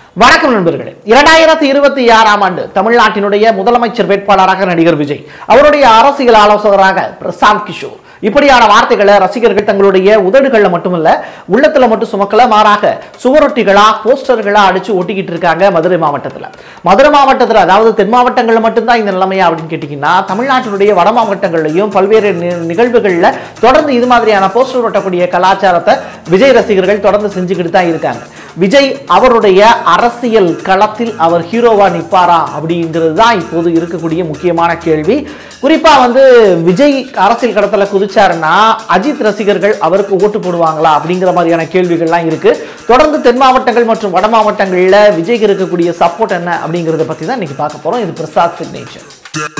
வணக்கம் நண்பர்களே இரண்டாயிரத்தி இருபத்தி ஆறாம் ஆண்டு தமிழ்நாட்டினுடைய முதலமைச்சர் வேட்பாளராக நடிகர் விஜய் அவருடைய அரசியல் ஆலோசகராக பிரசாந்த் கிஷோர் இப்படியான வார்த்தைகளை ரசிகர்கள் தங்களுடைய உதடுகள்ல மட்டுமல்ல உள்ளத்துல மட்டும் சுமக்கல மாறாக சுவரொட்டிகளா போஸ்டர்களா அடிச்சு ஒட்டிக்கிட்டு இருக்காங்க மதுரை மாவட்டத்துல மதுரை மாவட்டத்துல அதாவது தென் மாவட்டங்கள்ல மட்டும்தான் இந்த நிலைமையா அப்படின்னு கேட்டீங்கன்னா தமிழ்நாட்டினுடைய வட மாவட்டங்கள்லையும் பல்வேறு நி- நிகழ்வுகள்ல தொடர்ந்து இது மாதிரியான போஸ்டர் ஒட்டக்கூடிய கலாச்சாரத்தை விஜய் ரசிகர்கள் தொடர்ந்து செஞ்சுக்கிட்டு தான் இருக்காங்க விஜய் அவருடைய அரசியல் களத்தில் அவர் ஹீரோவா நிப்பாரா அப்படிங்கிறது தான் இப்போது இருக்கக்கூடிய முக்கியமான கேள்வி குறிப்பா வந்து விஜய் அரசியல் களத்துல குதிச்சாருன்னா அஜித் ரசிகர்கள் அவருக்கு ஓட்டு போடுவாங்களா அப்படிங்கிற மாதிரியான கேள்விகள்லாம் இருக்கு தொடர்ந்து தென் மாவட்டங்கள் மற்றும் வட மாவட்டங்கள்ல விஜய்க்கு இருக்கக்கூடிய சப்போர்ட் என்ன அப்படிங்கிறத பத்தி தான் இன்னைக்கு பார்க்க போறோம் இது பிரசாத் சிக்னேச்சர்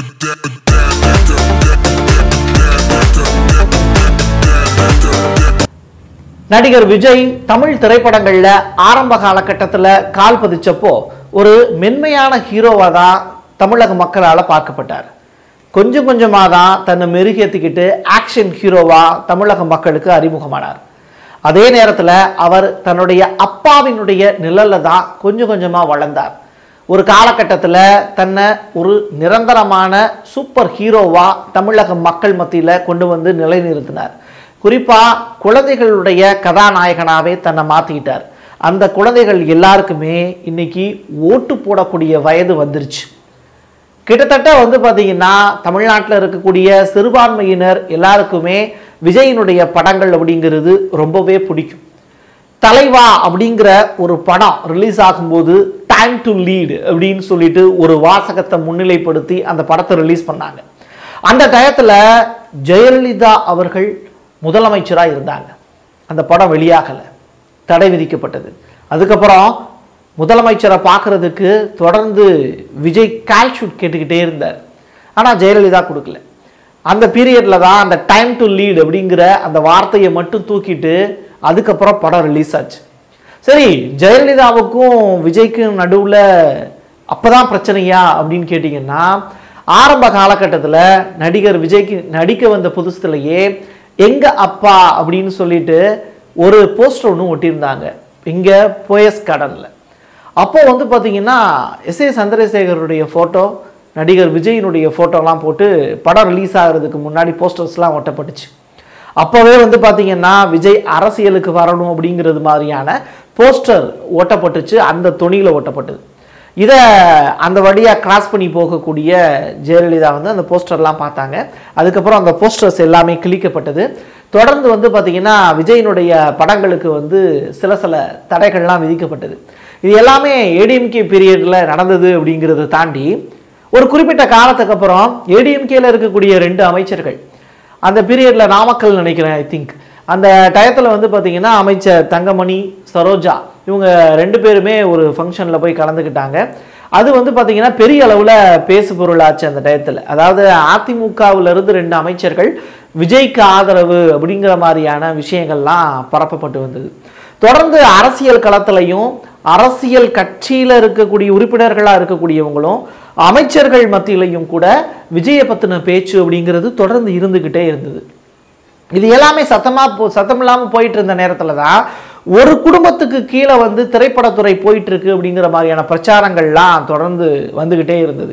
நடிகர் விஜய் தமிழ் திரைப்படங்கள்ல ஆரம்ப காலகட்டத்தில் கால் பதிச்சப்போ ஒரு மென்மையான ஹீரோவாக தான் தமிழக மக்களால் பார்க்கப்பட்டார் கொஞ்சம் கொஞ்சமாக தான் தன்னை மெருகேற்றிக்கிட்டு ஆக்ஷன் ஹீரோவா தமிழக மக்களுக்கு அறிமுகமானார் அதே நேரத்தில் அவர் தன்னுடைய அப்பாவினுடைய நிழல்ல தான் கொஞ்சம் கொஞ்சமாக வளர்ந்தார் ஒரு காலகட்டத்தில் தன்னை ஒரு நிரந்தரமான சூப்பர் ஹீரோவா தமிழக மக்கள் மத்தியில் கொண்டு வந்து நிலைநிறுத்தினார் குறிப்பாக குழந்தைகளுடைய கதாநாயகனாவே தன்னை மாற்றிக்கிட்டார் அந்த குழந்தைகள் எல்லாருக்குமே இன்னைக்கு ஓட்டு போடக்கூடிய வயது வந்துருச்சு கிட்டத்தட்ட வந்து பார்த்தீங்கன்னா தமிழ்நாட்டில் இருக்கக்கூடிய சிறுபான்மையினர் எல்லாருக்குமே விஜயினுடைய படங்கள் அப்படிங்கிறது ரொம்பவே பிடிக்கும் தலைவா அப்படிங்கிற ஒரு படம் ரிலீஸ் ஆகும்போது டைம் டு லீடு அப்படின்னு சொல்லிட்டு ஒரு வாசகத்தை முன்னிலைப்படுத்தி அந்த படத்தை ரிலீஸ் பண்ணாங்க அந்த டயத்தில் ஜெயலலிதா அவர்கள் முதலமைச்சராக இருந்தாங்க அந்த படம் வெளியாகலை தடை விதிக்கப்பட்டது அதுக்கப்புறம் முதலமைச்சரை பார்க்கறதுக்கு தொடர்ந்து விஜய் கால் ஷூட் கேட்டுக்கிட்டே இருந்தார் ஆனால் ஜெயலலிதா கொடுக்கல அந்த பீரியடில் தான் அந்த டைம் டு லீட் அப்படிங்கிற அந்த வார்த்தையை மட்டும் தூக்கிட்டு அதுக்கப்புறம் படம் ரிலீஸ் ஆச்சு சரி ஜெயலலிதாவுக்கும் விஜய்க்கும் நடுவில் அப்பதான் பிரச்சனையா அப்படின்னு கேட்டிங்கன்னா ஆரம்ப காலகட்டத்தில் நடிகர் விஜய்க்கு நடிக்க வந்த புதுசுலேயே எங்க அப்பா அப்படின்னு சொல்லிட்டு ஒரு போஸ்டர் ஒன்று ஒட்டியிருந்தாங்க இங்கே போயஸ் கடனில் அப்போ வந்து பார்த்தீங்கன்னா எஸ் ஏ சந்திரசேகருடைய ஃபோட்டோ நடிகர் விஜயினுடைய ஃபோட்டோலாம் போட்டு படம் ரிலீஸ் ஆகிறதுக்கு முன்னாடி போஸ்டர்ஸ்லாம் ஒட்டப்பட்டுச்சு அப்போவே வந்து பார்த்தீங்கன்னா விஜய் அரசியலுக்கு வரணும் அப்படிங்கிறது மாதிரியான போஸ்டர் ஒட்டப்பட்டுச்சு அந்த துணியில் ஒட்டப்பட்டது இதை அந்த வழியாக கிராஸ் பண்ணி போகக்கூடிய ஜெயலலிதா வந்து அந்த போஸ்டர்லாம் பார்த்தாங்க அதுக்கப்புறம் அந்த போஸ்டர்ஸ் எல்லாமே கிழிக்கப்பட்டது தொடர்ந்து வந்து பார்த்திங்கன்னா விஜயினுடைய படங்களுக்கு வந்து சில சில தடைகள்லாம் விதிக்கப்பட்டது இது எல்லாமே ஏடிஎம்கே பீரியடில் நடந்தது அப்படிங்கிறத தாண்டி ஒரு குறிப்பிட்ட காலத்துக்கு அப்புறம் ஏடிஎம்கேல இருக்கக்கூடிய ரெண்டு அமைச்சர்கள் அந்த பீரியடில் நாமக்கல் நினைக்கிறேன் ஐ திங்க் அந்த டயத்தில் வந்து பார்த்தீங்கன்னா அமைச்சர் தங்கமணி சரோஜா இவங்க ரெண்டு பேருமே ஒரு ஃபங்க்ஷனில் போய் கலந்துக்கிட்டாங்க அது வந்து பார்த்தீங்கன்னா பெரிய அளவில் பேசு பொருளாச்சு அந்த டயத்தில் அதாவது அதிமுகவுல இருந்து ரெண்டு அமைச்சர்கள் விஜய்க்கு ஆதரவு அப்படிங்கிற மாதிரியான விஷயங்கள்லாம் பரப்பப்பட்டு வந்தது தொடர்ந்து அரசியல் களத்திலையும் அரசியல் கட்சியில் இருக்கக்கூடிய உறுப்பினர்களாக இருக்கக்கூடியவங்களும் அமைச்சர்கள் மத்தியிலையும் கூட விஜயை பற்றின பேச்சு அப்படிங்கிறது தொடர்ந்து இருந்துக்கிட்டே இருந்தது இது எல்லாமே சத்தமா போ சத்தம் இல்லாமல் போயிட்டு இருந்த நேரத்தில் தான் ஒரு குடும்பத்துக்கு கீழே வந்து திரைப்படத்துறை போயிட்டு இருக்கு அப்படிங்கிற மாதிரியான பிரச்சாரங்கள்லாம் தொடர்ந்து வந்துக்கிட்டே இருந்தது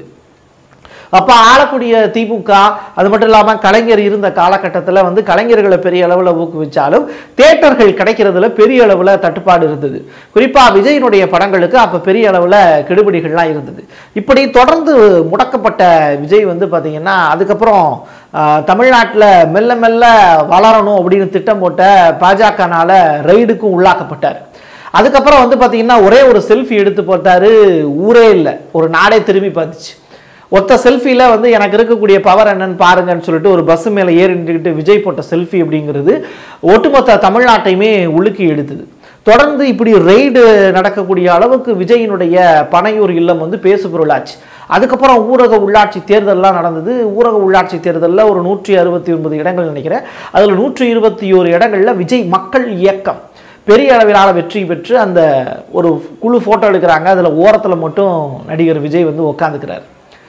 அப்போ ஆளக்கூடிய திமுக அது மட்டும் இல்லாமல் கலைஞர் இருந்த காலகட்டத்தில் வந்து கலைஞர்களை பெரிய அளவில் ஊக்குவிச்சாலும் தேட்டர்கள் கிடைக்கிறதுல பெரிய அளவில் தட்டுப்பாடு இருந்தது குறிப்பாக விஜயினுடைய படங்களுக்கு அப்போ பெரிய அளவில் கெடுபிடிகள்லாம் இருந்தது இப்படி தொடர்ந்து முடக்கப்பட்ட விஜய் வந்து பார்த்திங்கன்னா அதுக்கப்புறம் தமிழ்நாட்டில் மெல்ல மெல்ல வளரணும் அப்படின்னு திட்டம் போட்ட பாஜகனால ரெய்டுக்கும் உள்ளாக்கப்பட்டார் அதுக்கப்புறம் வந்து பார்த்தீங்கன்னா ஒரே ஒரு செல்ஃபி எடுத்து போட்டாரு ஊரே இல்லை ஒரு நாடே திரும்பி பார்த்துச்சு ஒத்த செல்ஃபியில் வந்து எனக்கு இருக்கக்கூடிய பவர் என்னன்னு பாருங்கன்னு சொல்லிட்டு ஒரு பஸ் மேலே ஏறி நின்றுக்கிட்டு விஜய் போட்ட செல்ஃபி அப்படிங்கிறது ஒட்டுமொத்த தமிழ்நாட்டையுமே உலுக்கி எடுத்தது தொடர்ந்து இப்படி ரெய்டு நடக்கக்கூடிய அளவுக்கு விஜயினுடைய பனையூர் இல்லம் வந்து பேசு பொருளாச்சு அதுக்கப்புறம் ஊரக உள்ளாட்சி தேர்தல்லாம் நடந்தது ஊரக உள்ளாட்சி தேர்தலில் ஒரு நூற்றி அறுபத்தி ஒன்பது இடங்கள் நினைக்கிறேன் அதில் நூற்றி இருபத்தி ஓரு இடங்களில் விஜய் மக்கள் இயக்கம் பெரிய அளவிலான வெற்றி பெற்று அந்த ஒரு குழு ஃபோட்டோ எடுக்கிறாங்க அதில் ஓரத்தில் மட்டும் நடிகர் விஜய் வந்து உட்காந்துக்கிறார்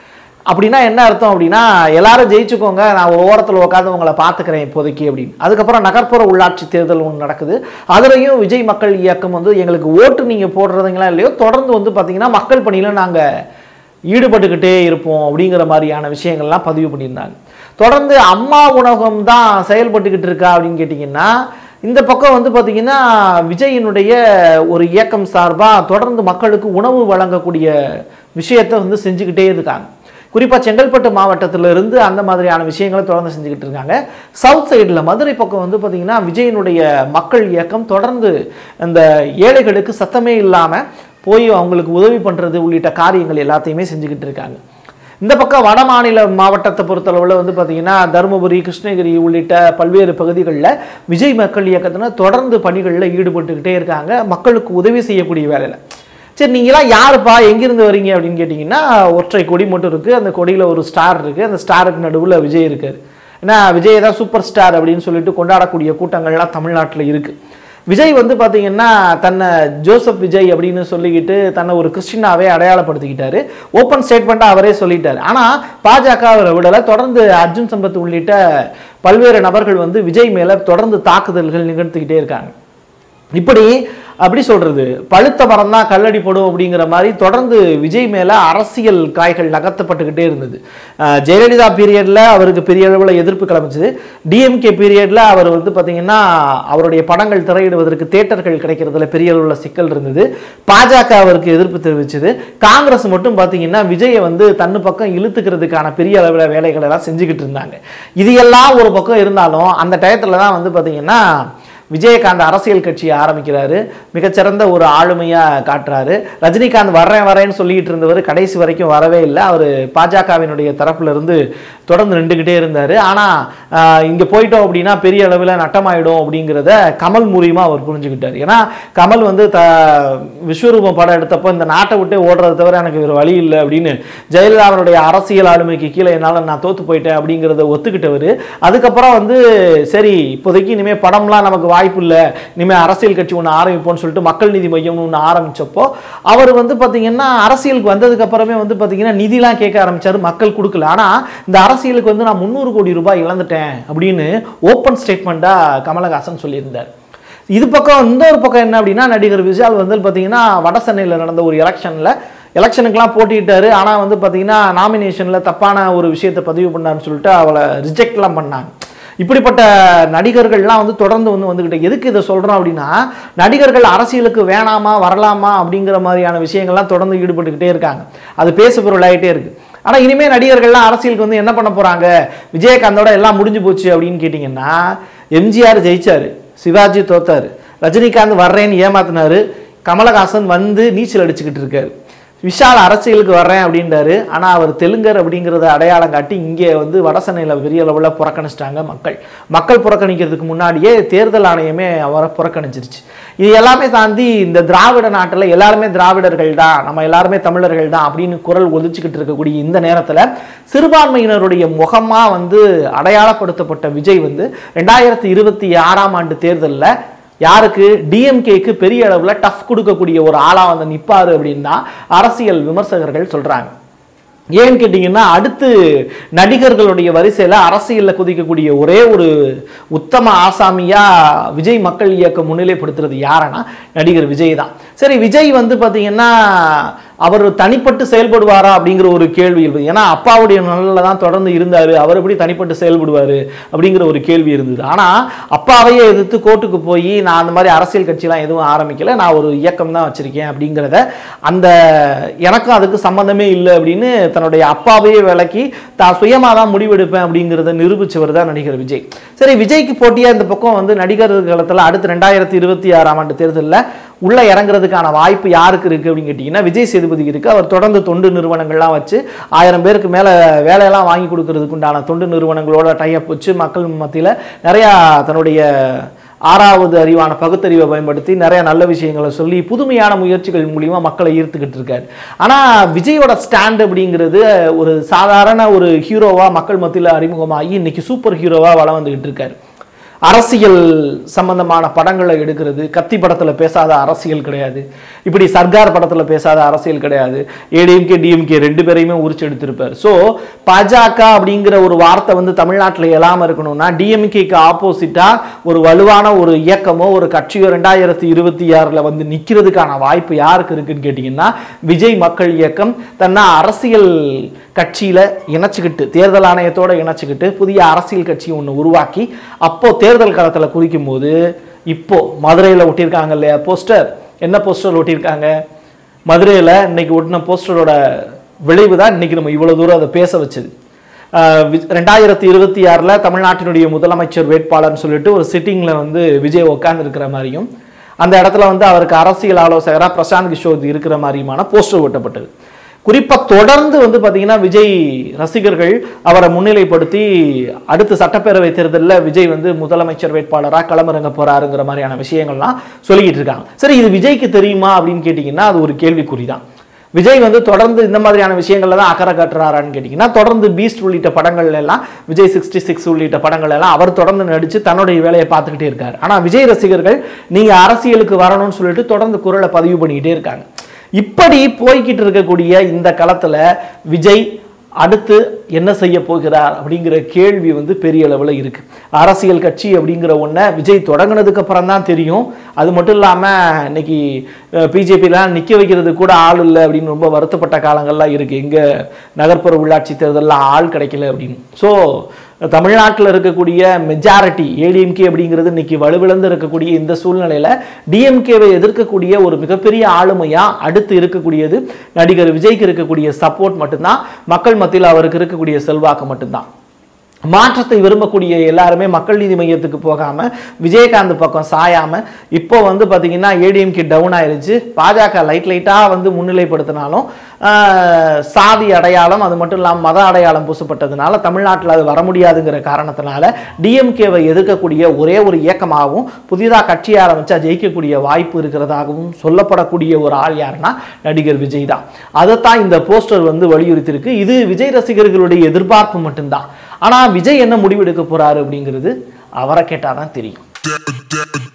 அப்படின்னா என்ன அர்த்தம் அப்படின்னா எல்லாரும் ஜெயிச்சுக்கோங்க நான் ஒரு ஓரத்தில் உட்காந்து உங்களை பார்த்துக்கிறேன் இப்போதைக்கு அப்படின்னு அதுக்கப்புறம் நகர்ப்புற உள்ளாட்சி தேர்தல் ஒன்று நடக்குது அதுலேயும் விஜய் மக்கள் இயக்கம் வந்து எங்களுக்கு ஓட்டு நீங்கள் போடுறதுங்களா இல்லையோ தொடர்ந்து வந்து பார்த்தீங்கன்னா மக்கள் பணியில் நாங்கள் ஈடுபட்டுக்கிட்டே இருப்போம் அப்படிங்கிற மாதிரியான விஷயங்கள்லாம் பதிவு பண்ணியிருந்தாங்க தொடர்ந்து அம்மா உணவகம் தான் செயல்பட்டுக்கிட்டு இருக்கா அப்படின்னு கேட்டிங்கன்னா இந்த பக்கம் வந்து பார்த்தீங்கன்னா விஜயினுடைய ஒரு இயக்கம் சார்பாக தொடர்ந்து மக்களுக்கு உணவு வழங்கக்கூடிய விஷயத்தை வந்து செஞ்சுக்கிட்டே இருக்காங்க குறிப்பாக செங்கல்பட்டு மாவட்டத்துல இருந்து அந்த மாதிரியான விஷயங்களை தொடர்ந்து செஞ்சுக்கிட்டு இருக்காங்க சவுத் சைடில் மதுரை பக்கம் வந்து பார்த்தீங்கன்னா விஜயனுடைய மக்கள் இயக்கம் தொடர்ந்து இந்த ஏழைகளுக்கு சத்தமே இல்லாமல் போய் அவங்களுக்கு உதவி பண்ணுறது உள்ளிட்ட காரியங்கள் எல்லாத்தையுமே செஞ்சுக்கிட்டு இருக்காங்க இந்த பக்கம் வட மாநில மாவட்டத்தை பொறுத்தளவில் வந்து பார்த்தீங்கன்னா தருமபுரி கிருஷ்ணகிரி உள்ளிட்ட பல்வேறு பகுதிகளில் விஜய் மக்கள் இயக்கத்தினர் தொடர்ந்து பணிகளில் ஈடுபட்டுக்கிட்டே இருக்காங்க மக்களுக்கு உதவி செய்யக்கூடிய வேலையில் சரி நீங்களாம் யாருப்பா எங்கிருந்து வரீங்க அப்படின்னு கேட்டிங்கன்னா ஒற்றை கொடி மட்டும் இருக்குது அந்த கொடியில் ஒரு ஸ்டார் இருக்குது அந்த ஸ்டாருக்கு நடுவில் விஜய் இருக்கார் ஏன்னா விஜய் தான் சூப்பர் ஸ்டார் அப்படின்னு சொல்லிட்டு கொண்டாடக்கூடிய கூட்டங்கள்லாம் தமிழ்நாட்டில் இருக்குது விஜய் வந்து பார்த்தீங்கன்னா தன்னை ஜோசப் விஜய் அப்படின்னு சொல்லிக்கிட்டு தன்னை ஒரு கிறிஸ்டினாவே அடையாளப்படுத்திக்கிட்டாரு ஓப்பன் ஸ்டேட்மெண்ட்டாக அவரே சொல்லிட்டாரு ஆனால் பாஜக அவரை விடலை தொடர்ந்து அர்ஜுன் சம்பத் உள்ளிட்ட பல்வேறு நபர்கள் வந்து விஜய் மேலே தொடர்ந்து தாக்குதல்கள் நிகழ்த்திக்கிட்டே இருக்காங்க இப்படி அப்படி சொல்றது பழுத்த மரம் தான் கல்லடி போடும் அப்படிங்கிற மாதிரி தொடர்ந்து விஜய் மேல அரசியல் காய்கள் நகர்த்தப்பட்டுக்கிட்டே இருந்தது அஹ் ஜெயலலிதா பீரியட்ல அவருக்கு பெரிய அளவில் எதிர்ப்பு கிளம்பிச்சது டிஎம்கே பீரியட்ல அவர் வந்து பாத்தீங்கன்னா அவருடைய படங்கள் திரையிடுவதற்கு தேட்டர்கள் கிடைக்கிறதுல பெரிய அளவில் சிக்கல் இருந்தது பாஜக அவருக்கு எதிர்ப்பு தெரிவிச்சது காங்கிரஸ் மட்டும் பாத்தீங்கன்னா விஜயை வந்து தன்னு பக்கம் இழுத்துக்கிறதுக்கான பெரிய அளவில் வேலைகளை எல்லாம் செஞ்சுக்கிட்டு இருந்தாங்க இது எல்லாம் ஒரு பக்கம் இருந்தாலும் அந்த டயத்துல தான் வந்து பாத்தீங்கன்னா விஜயகாந்த் அரசியல் கட்சியை ஆரம்பிக்கிறாரு மிகச்சிறந்த ஒரு ஆளுமையாக காட்டுறாரு ரஜினிகாந்த் வர்றேன் வரேன்னு சொல்லிட்டு இருந்தவர் கடைசி வரைக்கும் வரவே இல்லை அவர் பாஜகவினுடைய தரப்புல இருந்து தொடர்ந்து நின்றுக்கிட்டே இருந்தார் ஆனால் இங்கே போயிட்டோம் அப்படின்னா பெரிய அளவில் நட்டமாயிடும் அப்படிங்கிறத கமல் மூலியமாக அவர் புரிஞ்சுக்கிட்டார் ஏன்னா கமல் வந்து த விஸ்வரூபம் படம் எடுத்தப்போ இந்த நாட்டை விட்டு ஓடுறத தவிர எனக்கு வேறு வழி இல்லை அப்படின்னு ஜெயலலிதாவினுடைய அரசியல் ஆளுமைக்கு கீழே என்னால் நான் தோத்து போயிட்டேன் அப்படிங்கிறத ஒத்துக்கிட்டவர் அதுக்கப்புறம் வந்து சரி இப்போதைக்கு இனிமேல் படம்லாம் நமக்கு வாய்ப்பு இல்லை இனிமேல் அரசியல் கட்சி ஒன்று ஆரம்பிப்போம்னு சொல்லிட்டு மக்கள் நீதி மையம்னு ஒன்று ஆரம்பிச்சப்போ அவர் வந்து பார்த்தீங்கன்னா அரசியலுக்கு வந்ததுக்கு அப்புறமே வந்து பார்த்தீங்கன்னா நிதிலாம் கேட்க ஆரம்பிச்சாரு மக்கள் கொடுக்கல ஆனால் இந்த அரசியலுக்கு வந்து நான் முந்நூறு கோடி ரூபாய் இழந்துட்டேன் அப்படின்னு ஓப்பன் ஸ்டேட்மெண்ட்டாக கமலஹாசன் சொல்லியிருந்தார் இது பக்கம் இந்த ஒரு பக்கம் என்ன அப்படின்னா நடிகர் விஷால் வந்து பார்த்தீங்கன்னா வட சென்னையில் நடந்த ஒரு எலெக்ஷனில் எலெக்ஷனுக்குலாம் போட்டிட்டாரு ஆனால் வந்து பார்த்தீங்கன்னா நாமினேஷனில் தப்பான ஒரு விஷயத்தை பதிவு பண்ணாருன்னு சொல்லிட்டு அவளை ரிஜெக்ட்லாம் பண்ணாங்க இப்படிப்பட்ட நடிகர்கள்லாம் வந்து தொடர்ந்து வந்து வந்துக்கிட்டு எதுக்கு இதை சொல்கிறோம் அப்படின்னா நடிகர்கள் அரசியலுக்கு வேணாமா வரலாமா அப்படிங்கிற மாதிரியான விஷயங்கள்லாம் தொடர்ந்து ஈடுபட்டுக்கிட்டே இருக்காங்க அது பேசு பொருளாயிட்டே இருக்கு ஆனால் இனிமேல் நடிகர்கள்லாம் அரசியலுக்கு வந்து என்ன பண்ண போகிறாங்க விஜயகாந்தோட எல்லாம் முடிஞ்சு போச்சு அப்படின்னு கேட்டிங்கன்னா எம்ஜிஆர் ஜெயிச்சாரு சிவாஜி தோத்தாரு ரஜினிகாந்த் வர்றேன்னு ஏமாத்தினாரு கமலஹாசன் வந்து நீச்சல் அடிச்சுக்கிட்டு இருக்காரு விஷால் அரசியலுக்கு வர்றேன் அப்படின்றாரு ஆனால் அவர் தெலுங்கர் அப்படிங்கிறத அடையாளம் காட்டி இங்கே வந்து வடசென்னையில் பெரிய அளவில் புறக்கணிச்சிட்டாங்க மக்கள் மக்கள் புறக்கணிக்கிறதுக்கு முன்னாடியே தேர்தல் ஆணையமே அவரை புறக்கணிச்சிருச்சு இது எல்லாமே தாண்டி இந்த திராவிட நாட்டில் எல்லாருமே திராவிடர்கள் தான் நம்ம எல்லாருமே தமிழர்கள் தான் அப்படின்னு குரல் ஒலிச்சுக்கிட்டு இருக்கக்கூடிய இந்த நேரத்தில் சிறுபான்மையினருடைய முகமாக வந்து அடையாளப்படுத்தப்பட்ட விஜய் வந்து ரெண்டாயிரத்தி இருபத்தி ஆறாம் ஆண்டு தேர்தலில் யாருக்கு டிஎம்கேக்கு பெரிய அளவில் டஃப் கொடுக்கக்கூடிய ஒரு ஆளாக வந்து நிற்பாரு அப்படின்னா அரசியல் விமர்சகர்கள் சொல்கிறாங்க ஏன்னு கேட்டிங்கன்னா அடுத்து நடிகர்களுடைய வரிசையில் அரசியலில் குதிக்கக்கூடிய ஒரே ஒரு உத்தம ஆசாமியாக விஜய் மக்கள் இயக்கம் முன்னிலைப்படுத்துறது யாருன்னா நடிகர் விஜய் தான் சரி விஜய் வந்து பார்த்தீங்கன்னா அவர் தனிப்பட்டு செயல்படுவாரா அப்படிங்கிற ஒரு கேள்வி இருந்தது ஏன்னா அப்பாவுடைய நலனில் தான் தொடர்ந்து இருந்தார் அவர் எப்படி தனிப்பட்டு செயல்படுவார் அப்படிங்கிற ஒரு கேள்வி இருந்தது ஆனால் அப்பாவையே எதிர்த்து கோர்ட்டுக்கு போய் நான் அந்த மாதிரி அரசியல் கட்சிலாம் எதுவும் ஆரம்பிக்கல நான் ஒரு இயக்கம் தான் வச்சுருக்கேன் அப்படிங்கிறத அந்த எனக்கும் அதுக்கு சம்மந்தமே இல்லை அப்படின்னு தன்னுடைய அப்பாவையே விளக்கி தான் சுயமாக தான் முடிவெடுப்பேன் அப்படிங்கிறத நிரூபிச்சவர் தான் நடிகர் விஜய் சரி விஜய்க்கு போட்டியாக இந்த பக்கம் வந்து நடிகர் காலத்தில் அடுத்து ரெண்டாயிரத்தி இருபத்தி ஆறாம் ஆண்டு தேர்தலில் உள்ள இறங்குறதுக்கான வாய்ப்பு யாருக்கு இருக்குது அப்படின்னு கேட்டிங்கன்னா விஜய் சேதுபதிக்கு இருக்குது அவர் தொடர்ந்து தொண்டு நிறுவனங்கள்லாம் வச்சு ஆயிரம் பேருக்கு மேலே வேலையெல்லாம் வாங்கி கொடுக்கறதுக்கு உண்டான தொண்டு நிறுவனங்களோட டைப் வச்சு மக்கள் மத்தியில் நிறையா தன்னுடைய ஆறாவது அறிவான பகுத்தறிவை பயன்படுத்தி நிறைய நல்ல விஷயங்களை சொல்லி புதுமையான முயற்சிகள் மூலிமா மக்களை ஈர்த்துக்கிட்டு இருக்காரு ஆனால் விஜயோட ஸ்டாண்ட் அப்படிங்கிறது ஒரு சாதாரண ஒரு ஹீரோவாக மக்கள் மத்தியில் அறிமுகமாகி இன்னைக்கு சூப்பர் ஹீரோவாக வளம் வந்துக்கிட்டு இருக்காரு அரசியல் சம்பந்தமான படங்களை எடுக்கிறது கத்தி படத்துல பேசாத அரசியல் கிடையாது இப்படி சர்க்கார் படத்துல பேசாத அரசியல் கிடையாது ஏடிஎம்கே டிஎம்கே ரெண்டு பேரையுமே உரிச்சு எடுத்திருப்பார் ஸோ பாஜக அப்படிங்கிற ஒரு வார்த்தை வந்து தமிழ்நாட்டில் எழாம இருக்கணும்னா டிஎம்கேக்கு ஆப்போசிட்டா ஒரு வலுவான ஒரு இயக்கமோ ஒரு கட்சியோ ரெண்டாயிரத்தி இருபத்தி ஆறுல வந்து நிக்கிறதுக்கான வாய்ப்பு யாருக்கு இருக்குன்னு கேட்டிங்கன்னா விஜய் மக்கள் இயக்கம் தன்னை அரசியல் கட்சியில இணைச்சுக்கிட்டு தேர்தல் ஆணையத்தோட இணைச்சுக்கிட்டு புதிய அரசியல் கட்சி ஒன்று உருவாக்கி அப்போ தேர்தல் களத்தில் குறிக்கும் போது இப்போ மதுரையில் ஒட்டியிருக்காங்க இல்லையா போஸ்டர் என்ன போஸ்டர் ஒட்டியிருக்காங்க மதுரையில் இன்னைக்கு ஒட்டின போஸ்டரோட விளைவு தான் இன்னைக்கு நம்ம இவ்வளவு தூரம் அதை பேச வச்சது ஆஹ் வி- ரெண்டாயிரத்தி இருபத்தி ஆறில் தமிழ்நாட்டினுடைய முதலமைச்சர் வேட்பாளர்னு சொல்லிட்டு ஒரு சிட்டிங்கில் வந்து விஜய் உட்கார்ந்து இருக்கிற மாதிரியும் அந்த இடத்துல வந்து அவருக்கு அரசியல் ஆலோசகராக பிரசாந்த் கிஷோர் இருக்கிற மாதிரியுமான போஸ்டர் ஒட்டப்பட்டது குறிப்பா தொடர்ந்து வந்து பாத்தீங்கன்னா விஜய் ரசிகர்கள் அவரை முன்னிலைப்படுத்தி அடுத்த சட்டப்பேரவை தேர்தலில் விஜய் வந்து முதலமைச்சர் வேட்பாளராக களமிறங்க போறாருங்கிற மாதிரியான விஷயங்கள்லாம் சொல்லிக்கிட்டு இருக்காங்க சரி இது விஜய்க்கு தெரியுமா அப்படின்னு கேட்டிங்கன்னா அது ஒரு கேள்விக்குறி தான் விஜய் வந்து தொடர்ந்து இந்த மாதிரியான விஷயங்கள்ல தான் அக்கறை காட்டுறாரான்னு கேட்டிங்கன்னா தொடர்ந்து பீஸ்ட் உள்ளிட்ட படங்கள்ல எல்லாம் விஜய் சிக்ஸ்டி சிக்ஸ் உள்ளிட்ட படங்கள் எல்லாம் அவர் தொடர்ந்து நடிச்சு தன்னுடைய வேலையை பார்த்துக்கிட்டே இருக்காரு ஆனா விஜய் ரசிகர்கள் நீங்க அரசியலுக்கு வரணும்னு சொல்லிட்டு தொடர்ந்து குரலை பதிவு பண்ணிக்கிட்டே இருக்காங்க இப்படி போய்கிட்டு இருக்கக்கூடிய இந்த களத்துல விஜய் அடுத்து என்ன செய்ய போகிறார் அப்படிங்கிற கேள்வி வந்து பெரிய அளவில் இருக்கு அரசியல் கட்சி அப்படிங்கிற ஒன்றை விஜய் தொடங்கினதுக்கு அப்புறம் தான் தெரியும் அது மட்டும் இல்லாமல் இன்னைக்கு பிஜேபிலாம் நிற்க வைக்கிறது கூட ஆள் இல்லை அப்படின்னு ரொம்ப வருத்தப்பட்ட காலங்கள்லாம் இருக்கு எங்க நகர்ப்புற உள்ளாட்சி தேர்தலில் ஆள் கிடைக்கல அப்படின்னு ஸோ தமிழ்நாட்டில் இருக்கக்கூடிய மெஜாரிட்டி ஏடிஎம்கே அப்படிங்கிறது இன்னைக்கு வலுவிழந்து இருக்கக்கூடிய இந்த சூழ்நிலையில டிஎம்கேவை எதிர்க்கக்கூடிய ஒரு மிகப்பெரிய ஆளுமையா அடுத்து இருக்கக்கூடியது நடிகர் விஜய்க்கு இருக்கக்கூடிய சப்போர்ட் மட்டும்தான் மக்கள் மத்தியில் அவருக்கு இருக்கக்கூடிய செல்வாக்கு மட்டும்தான் மாற்றத்தை விரும்பக்கூடிய எல்லாருமே மக்கள் நீதி மையத்துக்கு போகாம விஜயகாந்த் பக்கம் சாயாம இப்போ வந்து பாத்தீங்கன்னா ஏடிஎம்கே டவுன் ஆயிருச்சு பாஜக லைட் லைட்டா வந்து முன்னிலைப்படுத்தினாலும் ஆஹ், சாதி அடையாளம் அது மட்டும் இல்லாமல் மத அடையாளம் பூசப்பட்டதுனால தமிழ்நாட்டில் அது வர முடியாதுங்கிற காரணத்தினால டிஎம்கேவை எதிர்க்கக்கூடிய ஒரே ஒரு இயக்கமாகவும் புதிதாக கட்சி ஆரம்பிச்சா ஜெயிக்கக்கூடிய வாய்ப்பு இருக்கிறதாகவும் சொல்லப்படக்கூடிய ஒரு ஆள் யாருன்னா நடிகர் விஜய் தான் அதைத்தான் இந்த போஸ்டர் வந்து வலியுறுத்தியிருக்கு இது விஜய் ரசிகர்களுடைய எதிர்பார்ப்பு மட்டும்தான் ஆனா விஜய் என்ன முடிவெடுக்க போறாரு அப்படிங்கிறது அவரை கேட்டாதான் தெரியும்